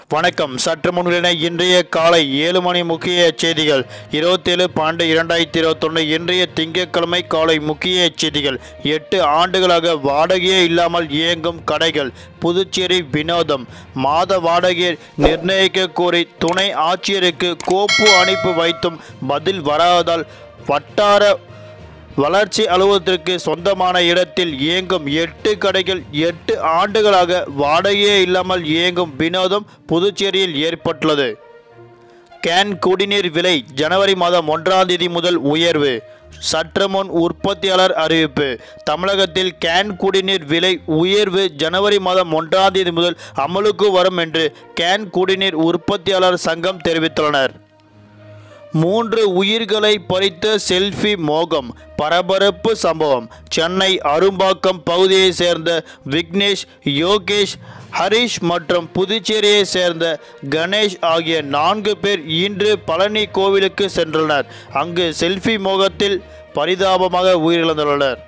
வணக்கம் சற்று முன்னிலை இன்றைய காலை ஏழு மணி முக்கிய செய்திகள் இருபத்தேழு பன்னெண்டு இரண்டாயிரத்தி இருபத்தொன்று இன்றைய திங்கட்கிழமை காலை முக்கிய செய்திகள் எட்டு ஆண்டுகளாக வாடகையே இல்லாமல் இயங்கும் கடைகள் புதுச்சேரி வினோதம் மாத வாடகையை நிர்ணயிக்க கோரி துணை ஆட்சியருக்கு கோப்பு அனுப்பி வைத்தும் பதில் வராததால் வட்டார வளர்ச்சி அலுவலகத்திற்கு சொந்தமான இடத்தில் இயங்கும் எட்டு கடைகள் எட்டு ஆண்டுகளாக வாடகையே இல்லாமல் இயங்கும் வினோதம் புதுச்சேரியில் ஏற்பட்டுள்ளது கேன் குடிநீர் விலை ஜனவரி மாதம் ஒன்றாம் தேதி முதல் உயர்வு சற்று முன் உற்பத்தியாளர் அறிவிப்பு தமிழகத்தில் கேன் குடிநீர் விலை உயர்வு ஜனவரி மாதம் ஒன்றாம் தேதி முதல் அமலுக்கு வரும் என்று கேன் குடிநீர் உற்பத்தியாளர் சங்கம் தெரிவித்துள்ளனர் மூன்று உயிர்களை பறித்த செல்ஃபி மோகம் பரபரப்பு சம்பவம் சென்னை அரும்பாக்கம் பகுதியைச் சேர்ந்த விக்னேஷ் யோகேஷ் ஹரிஷ் மற்றும் புதுச்சேரியை சேர்ந்த கணேஷ் ஆகிய நான்கு பேர் இன்று பழனி கோவிலுக்கு சென்றுள்ளனர் அங்கு செல்ஃபி மோகத்தில் பரிதாபமாக உயிரிழந்துள்ளனர்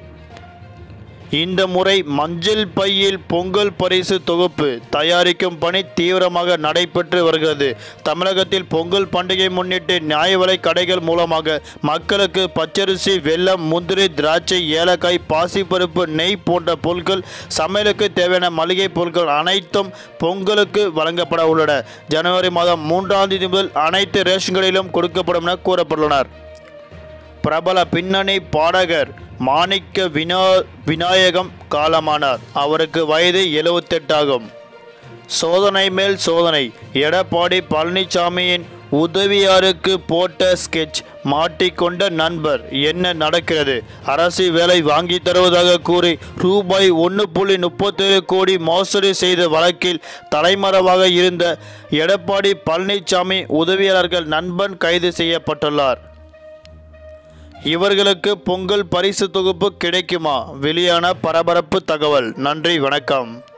இந்த முறை மஞ்சள் பையில் பொங்கல் பரிசு தொகுப்பு தயாரிக்கும் பணி தீவிரமாக நடைபெற்று வருகிறது தமிழகத்தில் பொங்கல் பண்டிகை முன்னிட்டு நியாய விலை கடைகள் மூலமாக மக்களுக்கு பச்சரிசி வெல்லம் முந்திரி திராட்சை ஏலக்காய் பாசிப்பருப்பு நெய் போன்ற பொருட்கள் சமையலுக்கு தேவையான மளிகை பொருட்கள் அனைத்தும் பொங்கலுக்கு வழங்கப்பட உள்ளன ஜனவரி மாதம் மூன்றாம் தேதி முதல் அனைத்து ரேஷன் கடையிலும் கொடுக்கப்படும் என கூறப்பட்டுள்ளனர் பிரபல பின்னணி பாடகர் மாணிக்க வினோ விநாயகம் காலமானார் அவருக்கு வயது எழுவத்தெட்டு ஆகும் சோதனை மேல் சோதனை எடப்பாடி பழனிசாமியின் உதவியாருக்கு போட்ட ஸ்கெட்ச் மாட்டிக்கொண்ட நண்பர் என்ன நடக்கிறது அரசு வேலை வாங்கி தருவதாக கூறி ரூபாய் ஒன்று புள்ளி முப்பத்தேழு கோடி மோசடி செய்த வழக்கில் தலைமறைவாக இருந்த எடப்பாடி பழனிசாமி உதவியாளர்கள் நண்பன் கைது செய்யப்பட்டுள்ளார் இவர்களுக்கு பொங்கல் பரிசு தொகுப்பு கிடைக்குமா வெளியான பரபரப்பு தகவல் நன்றி வணக்கம்